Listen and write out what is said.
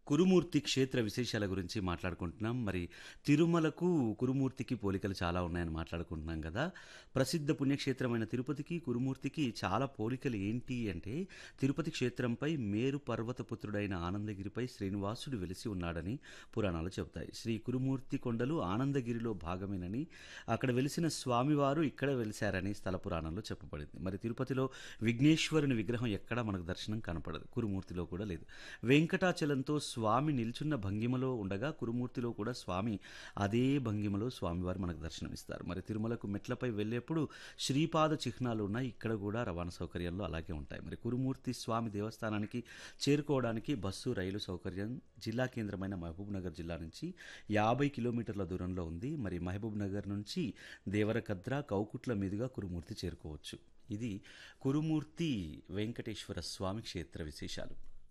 కురుమూర్తి క్షేత్ర విశేషాల గురించి మాట్లాడుకుంటున్నాం మరి తిరుమలకు కురుమూర్తికి పోలికలు చాలా ఉన్నాయని మాట్లాడుకుంటున్నాం కదా ప్రసిద్ధ పుణ్యక్షేత్రమైన తిరుపతికి కురుమూర్తికి చాలా పోలికలు ఏంటి అంటే తిరుపతి క్షేత్రంపై మేరు పర్వతపుత్రుడైన ఆనందగిరిపై శ్రీనివాసుడు వెలిసి ఉన్నాడని పురాణాలు చెబుతాయి శ్రీ కురుమూర్తి కొండలు ఆనందగిరిలో భాగమేనని అక్కడ వెలిసిన స్వామివారు ఇక్కడ వెలిశారని స్థల పురాణంలో చెప్పబడింది మరి తిరుపతిలో విఘ్నేశ్వరుని విగ్రహం ఎక్కడా మనకు దర్శనం కనపడదు కురుమూర్తిలో కూడా లేదు వెంకటాచలంతో స్వామి నిల్చున్న భంగిమలో ఉండగా కురుమూర్తిలో కూడా స్వామి అదే భంగిమలో స్వామివారు మనకు దర్శనమిస్తారు మరి తిరుమలకు మెట్లపై వెళ్ళేప్పుడు శ్రీపాద చిహ్నాలు ఉన్నాయి ఇక్కడ కూడా రవాణా సౌకర్యాలు అలాగే ఉంటాయి మరి కురుమూర్తి స్వామి దేవస్థానానికి చేరుకోవడానికి బస్సు రైలు సౌకర్యం జిల్లా కేంద్రమైన మహబూబ్ నగర్ జిల్లా నుంచి యాభై కిలోమీటర్ల దూరంలో ఉంది మరి మహబూబ్ నగర్ నుంచి దేవరకద్ర కౌకుట్ల మీదుగా కురుమూర్తి చేరుకోవచ్చు ఇది కురుమూర్తి వెంకటేశ్వర స్వామి క్షేత్ర విశేషాలు